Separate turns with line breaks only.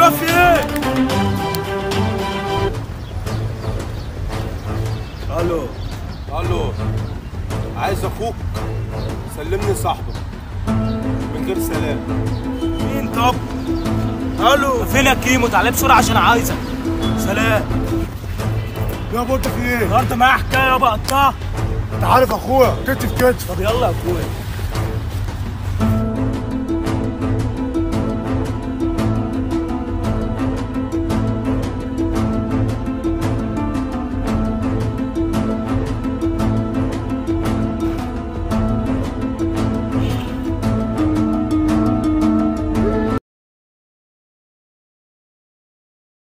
اخويا في ايه الو
الو عايز اخوك سلمني صاحبه من غير سلام
مين طب الو
فين يا كيمو تعالى بسرعه عشان عايزك
سلام
يا ابو انت في ايه؟
النهارده معايا حكايه يابا قطعها
انت عارف اخويا كتف كتف
طب يلا يا اخويا